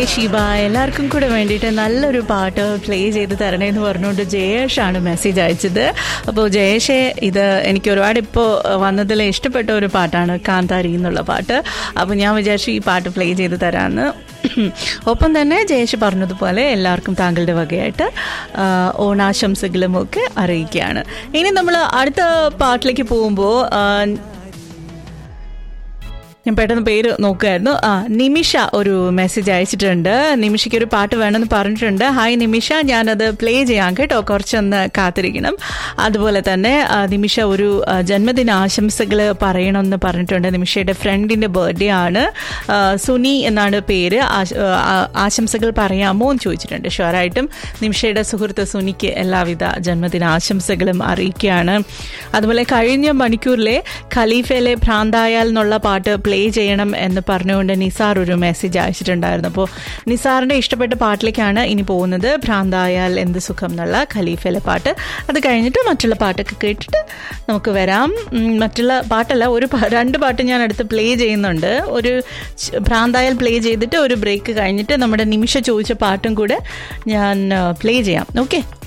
ഷീബ എല്ലാവർക്കും കൂടെ വേണ്ടിയിട്ട് നല്ലൊരു പാട്ട് പ്ലേ ചെയ്ത് തരണേ എന്ന് പറഞ്ഞുകൊണ്ട് ജയേഷാണ് മെസ്സേജ് അയച്ചത് അപ്പോൾ ജയേഷെ ഇത് എനിക്ക് ഒരുപാട് ഇപ്പോൾ വന്നതിൽ ഇഷ്ടപ്പെട്ട ഒരു പാട്ടാണ് കാന്താരി എന്നുള്ള പാട്ട് അപ്പോൾ ഞാൻ വിചാരിച്ചു ഈ പാട്ട് പ്ലേ ചെയ്ത് തരാമെന്ന് ഒപ്പം തന്നെ ജയേഷ് പറഞ്ഞതുപോലെ എല്ലാവർക്കും താങ്കളുടെ വകയായിട്ട് ആ, ഓണാശംസകളും ഒക്കെ അറിയിക്കുകയാണ് ഇനി നമ്മൾ അടുത്ത പാട്ടിലേക്ക് പോകുമ്പോൾ ഞാൻ പെട്ടെന്ന് പേര് നോക്കുമായിരുന്നു ആ നിമിഷ ഒരു മെസ്സേജ് അയച്ചിട്ടുണ്ട് നിമിഷയ്ക്ക് ഒരു പാട്ട് വേണമെന്ന് പറഞ്ഞിട്ടുണ്ട് ഹായ് നിമിഷ ഞാനത് പ്ലേ ചെയ്യാം കേട്ടോ കുറച്ചൊന്ന് കാത്തിരിക്കണം അതുപോലെ തന്നെ ആ, നിമിഷ ഒരു ആ, ജന്മദിന ആശംസകൾ പറയണമെന്ന് പറഞ്ഞിട്ടുണ്ട് നിമിഷയുടെ ഫ്രണ്ടിൻ്റെ ബർത്ത്ഡേ ആണ് ആ, സുനി എന്നാണ് പേര് ആശ- ആ, ആശംസകൾ പറയാമോ എന്ന് ചോദിച്ചിട്ടുണ്ട് ഷുവറായിട്ടും നിമിഷയുടെ സുഹൃത്ത് സുനിക്ക് എല്ലാവിധ ജന്മദിന ആശംസകളും അറിയിക്കുകയാണ് അതുപോലെ കഴിഞ്ഞ മണിക്കൂറിലെ ഖലീഫയിലെ ഭ്രാന്തായാൽ എന്നുള്ള പാട്ട് പ്ലേ ചെയ്യണം എന്ന് പറഞ്ഞുകൊണ്ട് നിസാർ ഒരു മെസ്സേജ് അയച്ചിട്ടുണ്ടായിരുന്നു അപ്പോൾ നിസാറിൻ്റെ ഇഷ്ടപ്പെട്ട പാട്ടിലേക്കാണ് ഇനി പോകുന്നത് ഭ്രാന്തായാൽ എന്ത് സുഖം എന്നുള്ള ഖലീഫയിലെ പാട്ട് അത് കഴിഞ്ഞിട്ട് മറ്റുള്ള പാട്ടൊക്കെ കേട്ടിട്ട് നമുക്ക് വരാം ഉം, മറ്റുള്ള പാട്ടല്ല ഒരു പാ- രണ്ട് പാട്ട് ഞാൻ അടുത്ത് പ്ലേ ചെയ്യുന്നുണ്ട് ഒരു ച്- ഭ്രാന്തായാൽ പ്ലേ ചെയ്തിട്ട് ഒരു ബ്രേക്ക് കഴിഞ്ഞിട്ട് നമ്മുടെ നിമിഷ ചോദിച്ച പാട്ടും കൂടെ ഞാൻ പ്ലേ ചെയ്യാം ഓക്കെ